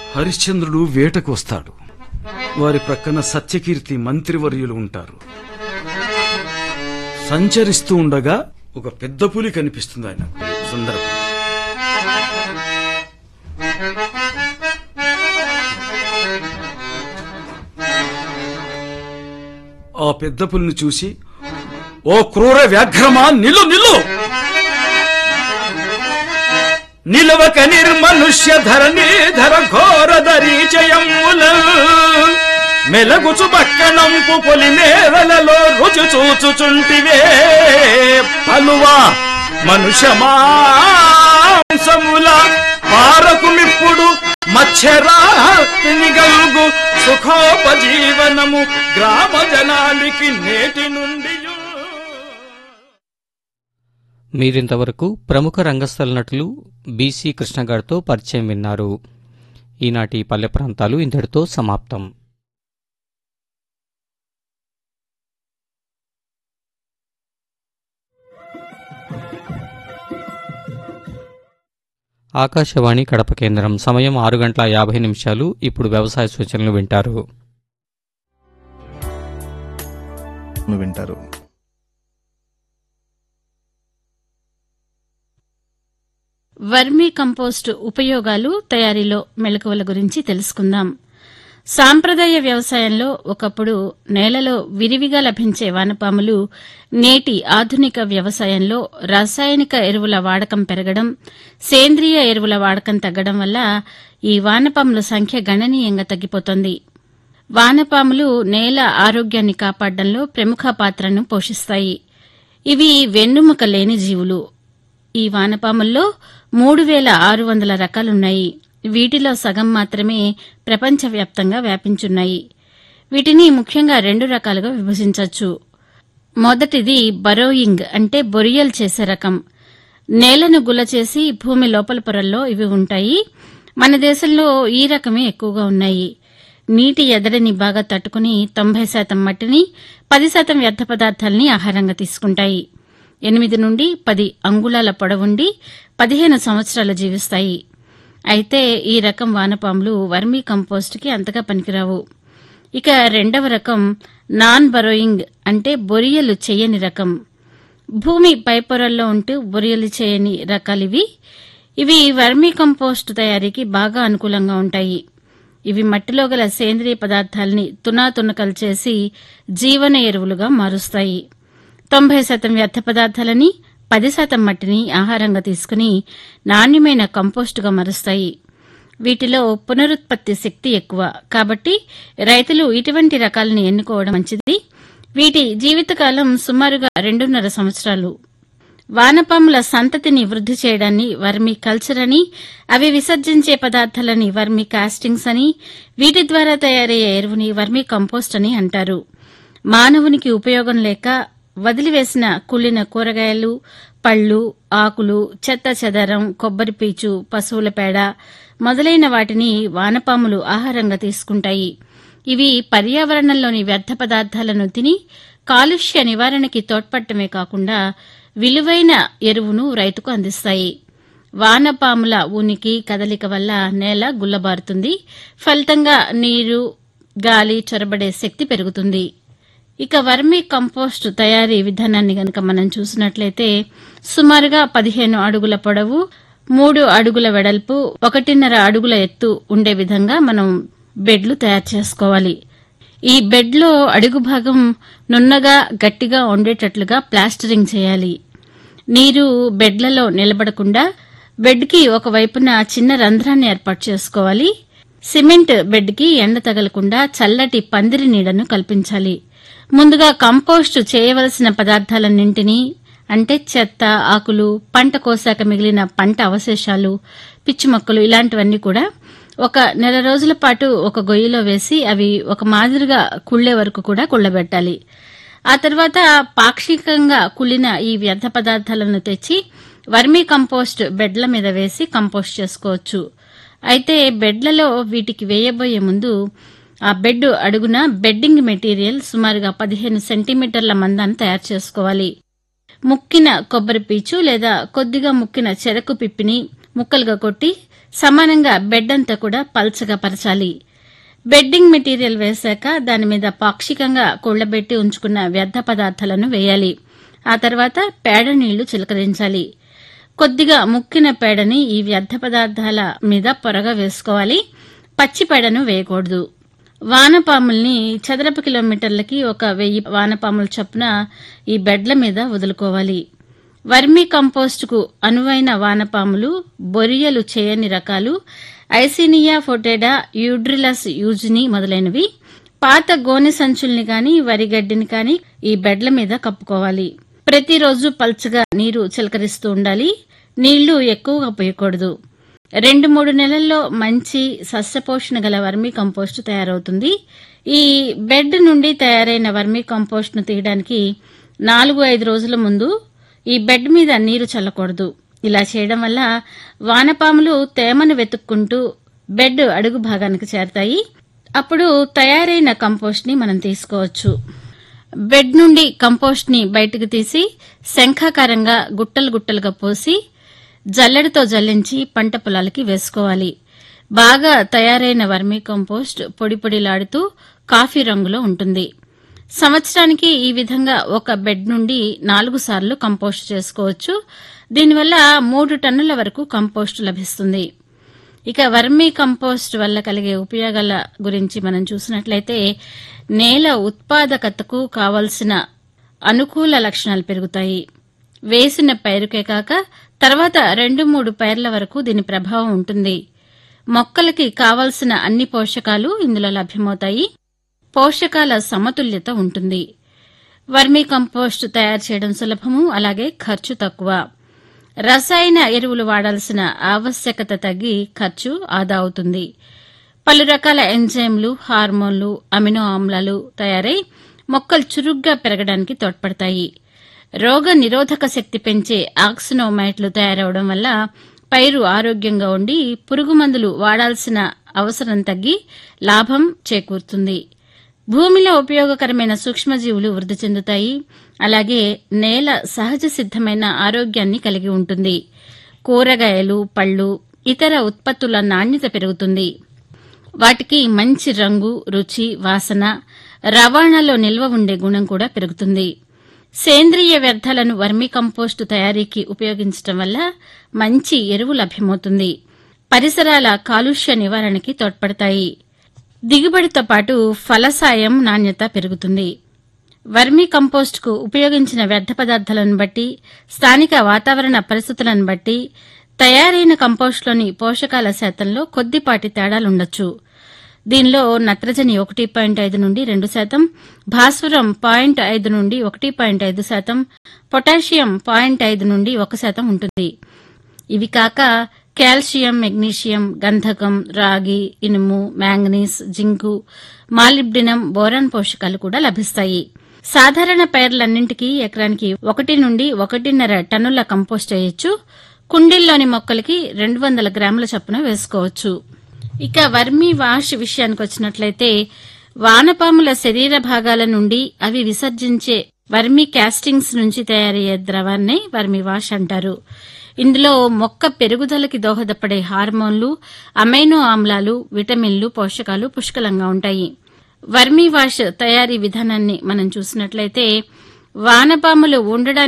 హరిశ్చంద్రుడు వేటకు వస్తాడు వారి ప్రక్కన సత్యకీర్తి మంత్రివర్యులు ఉంటారు సంచరిస్తూ ఉండగా ఒక పెద్ద పులి కనిపిస్తుంది ఆయనకు సందర్భం ఆ పెద్ద పులిని చూసి ఓ క్రూర వ్యాఘ్రమా నిల్లు నిల్లు నిలవక నిర్మనుష్య ధరణీధర ఘోర దరీచయముల మెలగుచు పక్కనంపు పొలి మేరలలో రుచి చూచుచుంటివే పలువా మనుష్య మాంసముల పారకుమిప్పుడు మత్స్యరాత్రిని గల్గు సుఖోపజీవనము గ్రామ జనానికి నేటి నుండి మీరింతవరకు ప్రముఖ రంగస్థల నటులు బీసీ కృష్ణగారితో పరిచయం విన్నారు ఈనాటి పల్లె ప్రాంతాలు ఇంతటితో సమాప్తం ఆకాశవాణి కడప కేంద్రం సమయం ఆరు గంటల యాభై నిమిషాలు ఇప్పుడు వ్యవసాయ సూచనలు వింటారు వింటారు వర్మీ కంపోస్ట్ ఉపయోగాలు తయారీలో మెలకువల గురించి తెలుసుకుందాం సాంప్రదాయ వ్యవసాయంలో ఒకప్పుడు నేలలో విరివిగా లభించే వానపాములు నేటి ఆధునిక వ్యవసాయంలో రసాయనిక ఎరువుల వాడకం పెరగడం సేంద్రియ ఎరువుల వాడకం తగ్గడం వల్ల ఈ వానపాముల సంఖ్య గణనీయంగా తగ్గిపోతోంది వానపాములు నేల ఆరోగ్యాన్ని కాపాడడంలో ప్రముఖ పాత్రను పోషిస్తాయి ఇవి వెన్నుముక లేని జీవులు ఈ వానపాముల్లో మూడు వేల ఆరు వందల రకాలున్నాయి వీటిలో సగం మాత్రమే ప్రపంచవ్యాప్తంగా వ్యాపించున్నాయి వీటిని ముఖ్యంగా రెండు రకాలుగా విభజించవచ్చు మొదటిది బరోయింగ్ అంటే బొరియలు చేసే రకం నేలను గుల్ల చేసి భూమి లోపల పొరల్లో ఇవి ఉంటాయి మన దేశంలో ఈ రకమే ఎక్కువగా ఉన్నాయి నీటి ఎదడిని బాగా తట్టుకుని తొంభై శాతం మట్టిని పది శాతం వ్యర్థ పదార్థాలని ఆహారంగా తీసుకుంటాయి ఎనిమిది నుండి పది అంగుళాల పొడవుండి పదిహేను సంవత్సరాలు జీవిస్తాయి అయితే ఈ రకం వానపాములు వర్మీ కంపోస్ట్కి అంతగా పనికిరావు ఇక రెండవ రకం నాన్ బరోయింగ్ అంటే బొరియలు చేయని రకం భూమి పైపొరల్లో ఉంటూ బొరియలు చేయని రకాలివి ఇవి వర్మీ కంపోస్ట్ తయారీకి బాగా అనుకూలంగా ఉంటాయి ఇవి మట్టిలో గల సేంద్రియ పదార్థాలని తునాతునకలు చేసి జీవన ఎరువులుగా మారుస్తాయి తొంభై శాతం వ్యర్థ పదార్థాలని పది శాతం మట్టిని ఆహారంగా తీసుకుని నాణ్యమైన కంపోస్టుగా మారుస్తాయి వీటిలో పునరుత్పత్తి శక్తి ఎక్కువ కాబట్టి రైతులు ఇటువంటి రకాలను ఎన్నుకోవడం మంచిది వీటి జీవితకాలం సుమారుగా రెండున్నర సంవత్సరాలు వానపాముల సంతతిని వృద్ధి చేయడాన్ని వర్మీ కల్చర్ అని అవి విసర్జించే పదార్థాలని వర్మీ కాస్టింగ్స్ అని వీటి ద్వారా తయారయ్యే ఎరువుని వర్మీ కంపోస్ట్ అని అంటారు మానవునికి ఉపయోగం లేక వదిలివేసిన కుళ్ళిన కూరగాయలు పళ్ళు ఆకులు చెత్త చెదరం కొబ్బరి పీచు పశువుల పేడ మొదలైన వాటిని వానపాములు ఆహారంగా తీసుకుంటాయి ఇవి పర్యావరణంలోని వ్యర్థ పదార్థాలను తిని కాలుష్య నివారణకి తోడ్పడటమే కాకుండా విలువైన ఎరువును రైతుకు అందిస్తాయి వానపాముల ఉనికి కదలిక వల్ల నేల గుల్లబారుతుంది ఫలితంగా నీరు గాలి చొరబడే శక్తి పెరుగుతుంది ఇక వర్మీ కంపోస్ట్ తయారీ విధానాన్ని గనక మనం చూసినట్లయితే సుమారుగా పదిహేను అడుగుల పొడవు మూడు అడుగుల వెడల్పు ఒకటిన్నర అడుగుల ఎత్తు ఉండే విధంగా మనం బెడ్లు తయారు చేసుకోవాలి ఈ బెడ్లో అడుగు భాగం నున్నగా గట్టిగా ఉండేటట్లుగా ప్లాస్టరింగ్ చేయాలి నీరు బెడ్లలో నిలబడకుండా బెడ్కి ఒకవైపున చిన్న రంధ్రాన్ని ఏర్పాటు చేసుకోవాలి సిమెంట్ బెడ్కి ఎండ తగలకుండా చల్లటి పందిరి నీడను కల్పించాలి ముందుగా కంపోస్ట్ చేయవలసిన పదార్థాలన్నింటినీ అంటే చెత్త ఆకులు పంట కోసాక మిగిలిన పంట అవశేషాలు పిచ్చి మొక్కలు ఇలాంటివన్నీ కూడా ఒక నెల రోజుల పాటు ఒక గొయ్యిలో వేసి అవి ఒక మాదిరిగా కుళ్లే వరకు కూడా కుళ్ళబెట్టాలి ఆ తర్వాత పాక్షికంగా కుళ్ళిన ఈ వ్యర్థ పదార్థాలను తెచ్చి వర్మీ కంపోస్ట్ బెడ్ల మీద వేసి కంపోస్ట్ చేసుకోవచ్చు అయితే బెడ్లలో వీటికి వేయబోయే ముందు ఆ బెడ్ అడుగున బెడ్డింగ్ మెటీరియల్ సుమారుగా పదిహేను సెంటీమీటర్ల మందాన్ని తయారు చేసుకోవాలి ముక్కిన కొబ్బరి పీచు లేదా కొద్దిగా ముక్కిన చెరకు పిప్పిని ముక్కలుగా కొట్టి సమానంగా బెడ్ అంతా కూడా పల్చగా పరచాలి బెడ్డింగ్ మెటీరియల్ వేశాక దాని మీద పాక్షికంగా కుళ్లబెట్టి ఉంచుకున్న వ్యర్థ పదార్థాలను వేయాలి ఆ తర్వాత పేడ నీళ్లు చిలకరించాలి కొద్దిగా ముక్కిన పేడని ఈ వ్యర్థ పదార్థాల మీద పొరగా వేసుకోవాలి పచ్చి పేడను వేయకూడదు వానపాముల్ని చదరపు కిలోమీటర్లకి ఒక వెయ్యి వానపాముల చొప్పున ఈ బెడ్ల మీద వదులుకోవాలి వర్మీ కంపోస్టుకు అనువైన వానపాములు బొరియలు చేయని రకాలు ఐసినియా ఫొటేడా యూడ్రిలస్ యూజ్ని మొదలైనవి పాత గోనె సంచుల్ని గాని వరిగడ్డిని కాని ఈ బెడ్ల మీద కప్పుకోవాలి ప్రతిరోజు పల్చగా నీరు చిలకరిస్తూ ఉండాలి నీళ్లు ఎక్కువగా పోయకూడదు రెండు మూడు నెలల్లో మంచి సస్యపోషణ గల వర్మీ కంపోస్టు తయారవుతుంది ఈ బెడ్ నుండి తయారైన వర్మీ కంపోస్ట్ను తీయడానికి నాలుగు ఐదు రోజుల ముందు ఈ బెడ్ మీద నీరు చల్లకూడదు ఇలా చేయడం వల్ల వానపాములు తేమను వెతుక్కుంటూ బెడ్ అడుగు భాగానికి చేరతాయి అప్పుడు తయారైన కంపోస్ట్ ని మనం తీసుకోవచ్చు బెడ్ నుండి కంపోస్ట్ ని బయటకు తీసి శంఖాకారంగా గుట్టలు గుట్టలుగా పోసి జల్లెడతో జల్లించి పంట పొలాలకి వేసుకోవాలి బాగా తయారైన వర్మీ కంపోస్ట్ పొడి పొడిలాడుతూ కాఫీ రంగులో ఉంటుంది సంవత్సరానికి ఈ విధంగా ఒక బెడ్ నుండి నాలుగు సార్లు కంపోస్ట్ చేసుకోవచ్చు దీనివల్ల మూడు టన్నుల వరకు కంపోస్ట్ లభిస్తుంది ఇక వర్మీ కంపోస్ట్ వల్ల కలిగే ఉపయోగాల గురించి మనం చూసినట్లయితే నేల ఉత్పాదకతకు కావలసిన అనుకూల లక్షణాలు పెరుగుతాయి వేసిన పైరుకే కాక తర్వాత రెండు మూడు పైర్ల వరకు దీని ప్రభావం ఉంటుంది మొక్కలకి కావలసిన అన్ని పోషకాలు ఇందులో లభ్యమవుతాయి పోషకాల సమతుల్యత ఉంటుంది వర్మీ కంపోస్ట్ తయారు చేయడం సులభము అలాగే ఖర్చు తక్కువ రసాయన ఎరువులు వాడాల్సిన ఆవశ్యకత తగ్గి ఖర్చు ఆదా అవుతుంది పలు రకాల ఎంజైమ్లు హార్మోన్లు అమినో ఆమ్లాలు తయారై మొక్కలు చురుగ్గా పెరగడానికి తోడ్పడతాయి రోగ నిరోధక శక్తి పెంచే ఆక్సినోమైట్లు తయారవడం వల్ల పైరు ఆరోగ్యంగా ఉండి పురుగు మందులు వాడాల్సిన అవసరం తగ్గి లాభం చేకూరుతుంది భూమిలో ఉపయోగకరమైన సూక్ష్మజీవులు వృద్ధి చెందుతాయి అలాగే నేల సహజ సిద్దమైన ఆరోగ్యాన్ని కలిగి ఉంటుంది కూరగాయలు పళ్ళు ఇతర ఉత్పత్తుల నాణ్యత పెరుగుతుంది వాటికి మంచి రంగు రుచి వాసన రవాణాలో నిల్వ ఉండే గుణం కూడా పెరుగుతుంది సేంద్రియ వ్యర్థాలను వర్మీ కంపోస్టు తయారీకి ఉపయోగించడం వల్ల మంచి ఎరువు లభ్యమవుతుంది పరిసరాల కాలుష్య నివారణకి తోడ్పడతాయి దిగుబడితో పాటు ఫలసాయం నాణ్యత పెరుగుతుంది వర్మీ కంపోస్ట్కు ఉపయోగించిన వ్యర్థ పదార్థాలను బట్టి స్థానిక వాతావరణ పరిస్థితులను బట్టి తయారైన కంపోస్ట్లోని పోషకాల శాతంలో కొద్దిపాటి తేడాలుండొచ్చు దీనిలో నత్రజని ఒకటి పాయింట్ ఐదు నుండి రెండు శాతం భాస్వరం పాయింట్ ఐదు నుండి ఒకటి పాయింట్ ఐదు శాతం పొటాషియం పాయింట్ ఐదు నుండి ఒక శాతం ఉంటుంది ఇవి కాక కాల్షియం మెగ్నీషియం గంధకం రాగి ఇనుము మ్యాంగనీస్ జింకు మాలిబ్డినం బోరాన్ పోషకాలు కూడా లభిస్తాయి సాధారణ పైర్లన్నింటికీ ఎకరానికి ఒకటి నుండి ఒకటిన్నర టన్నుల కంపోస్ట్ చేయొచ్చు కుండీల్లోని మొక్కలకి రెండు వందల గ్రాముల చొప్పున వేసుకోవచ్చు ఇక వర్మీ వాష్ విషయానికి వచ్చినట్లయితే వానపాముల శరీర భాగాల నుండి అవి విసర్జించే వర్మీ కాస్టింగ్స్ నుంచి తయారయ్యే ద్రవాన్నే వర్మీ వాష్ అంటారు ఇందులో మొక్క పెరుగుదలకి దోహదపడే హార్మోన్లు అమైనో ఆమ్లాలు విటమిన్లు పోషకాలు పుష్కలంగా ఉంటాయి వర్మీ వాష్ తయారీ విధానాన్ని మనం చూసినట్లయితే వానపాములు ఉండడానికి